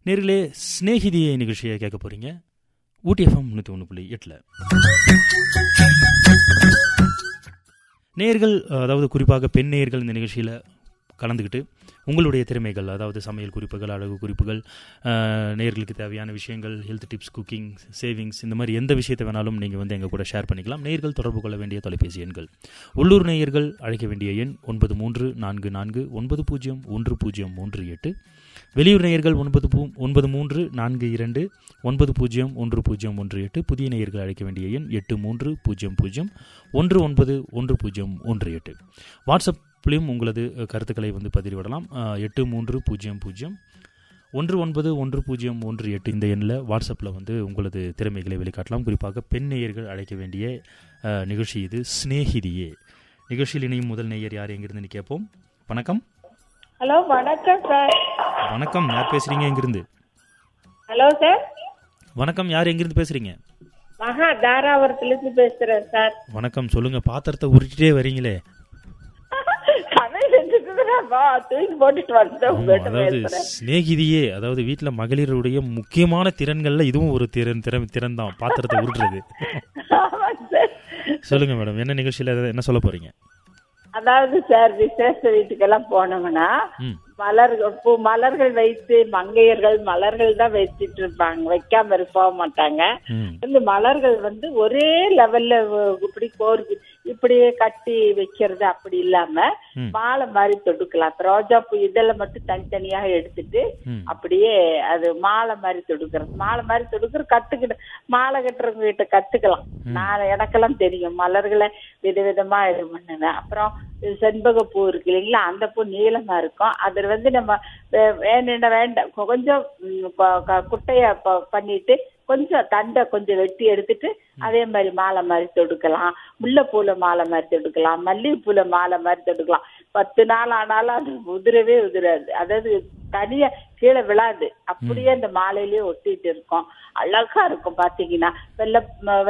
நேரிலே ஸ்நேகிதியை நிகழ்ச்சியை கேட்க போறீங்க ஊட்டி எஃப்எம் முந்நூற்றி ஒன்று புள்ளி எட்டில் நேர்கள் அதாவது குறிப்பாக பெண் நேர்கள் இந்த நிகழ்ச்சியில் கலந்துக்கிட்டு உங்களுடைய திறமைகள் அதாவது சமையல் குறிப்புகள் அழகு குறிப்புகள் அஹ், நேயர்களுக்கு தேவையான விஷயங்கள் ஹெல்த் டிப்ஸ் குக்கிங் சேவிங்ஸ் இந்த மாதிரி எந்த விஷயத்தை வேணாலும் நீங்கள் வந்து எங்கள் கூட ஷேர் பண்ணிக்கலாம் நேர்கள் தொடர்பு கொள்ள வேண்டிய தொலைபேசி எண்கள் உள்ளூர் நேயர்கள் அழைக்க வேண்டிய எண் ஒன்பது மூன்று நான்கு நான்கு ஒன்பது பூஜ்ஜியம் ஒன்று பூஜ்ஜியம் மூன்று எட்டு வெளியூர் நேயர்கள் ஒன்பது பூ ஒன்பது மூன்று நான்கு இரண்டு ஒன்பது பூஜ்ஜியம் ஒன்று பூஜ்ஜியம் ஒன்று எட்டு புதிய நேயர்கள் அழைக்க வேண்டிய எண் எட்டு மூன்று பூஜ்ஜியம் பூஜ்ஜியம் ஒன்று ஒன்பது ஒன்று பூஜ்ஜியம் ஒன்று எட்டு வாட்ஸ்அப்லேயும் உங்களது அஹ், கருத்துக்களை வந்து பதிவிடலாம் அஹ், எட்டு மூன்று பூஜ்ஜியம் பூஜ்ஜியம் ஒன்று ஒன்பது ஒன்று பூஜ்ஜியம் ஒன்று எட்டு இந்த எண்ணில் வாட்ஸ்அப்பில் வந்து உங்களது திறமைகளை வெளிக்காட்டலாம் குறிப்பாக பெண் நேயர்கள் அழைக்க வேண்டிய அஹ், நிகழ்ச்சி இது ஸ்நேகிதியே நிகழ்ச்சியில் இணையும் முதல் நேயர் யார் எங்கிருந்து கேட்போம் வணக்கம் ஹலோ வணக்கம் சார் வணக்கம் யார் பேசுறீங்க எங்கிருந்து ஹலோ சார் வணக்கம் யார் எங்கிருந்து பேசுறீங்க மகா தாராபுரத்துலேருந்து பேசுறேன் சார் வணக்கம் சொல்லுங்க பாத்திரத்தை உருட்டிட்டே வரீங்களே சமையல் செஞ்சுட்டு தூக்கி போட்டுட்டு வந்தேன் ஆமா, உங்ககிட்ட அதாவது பேசுறேன் சிநேகிதியே அதாவது வீட்ல மகளிருடைய முக்கியமான திறன்கள்ல இதுவும் ஒரு திறன் திறன் திறன் தான் பாத்திரத்தை உருட்டுறது ஆமாங்க சார் சொல்லுங்க மேடம் என்ன நிகழ்ச்சியில என்ன சொல்ல போறீங்க அதாவது சார் விசேஷ வீட்டுக்கெல்லாம் போனோம்னா ம் மலர்கள் பூ மலர்கள் வைத்து மங்கையர்கள் மலர்கள் தான் வச்சிட்டு இருப்பாங்க வைக்காம இருக்க போக மாட்டாங்க ம் இந்த மலர்கள் வந்து ஒரே லெவல்ல இப்படி கோர்க்கு இப்படியே கட்டி வைக்கிறது அப்படி இல்லாம ம். மாலை மாதிரி தொடுக்கலாம் இப்ப ரோஜா பூ இதெல்லாம் மட்டும் தனித்தனியாக எடுத்துட்டு ம். அப்படியே அது மாலை மாதிரி தொடுக்கிறது மாலை மாதிரி தொடுக்கிற கத்துக்கிட்டு மாலை கட்டுறவங்க கிட்ட கத்துக்கலாம் நான் எனக்கெல்லாம் தெரியும் மலர்களை விதவிதமா இது பண்ணுவேன் அப்புறம் செண்பக பூ இருக்கு இல்லைங்களா அந்த பூ நீளமா இருக்கும் அது வந்து நம்ம வே- வேணும்னா வேண்டாம் கொ- கொஞ்சம் ம், கொ- க- குட்டைய ப- பண்ணிட்டு கொஞ்சம் தண்டை கொஞ்சம் வெட்டி எடுத்துட்டு அதே மாதிரி மாலை மாதிரி தொடுக்கலாம் முல்லைப்பூல மாலை மாதிரி தொடுக்கலாம் மல்லிகைப்பூல மாலை மாதிரி தொடுக்கலாம் பத்து நாள் ஆனாலும் அது உதிரவே உதிராது அதாவது தனியா கீழே விழாது அப்படியே அந்த மாலையிலேயே ஒட்டிட்டு இருக்கும் அழகா இருக்கும் பாத்தீங்கன்னா வெள்ளை ம-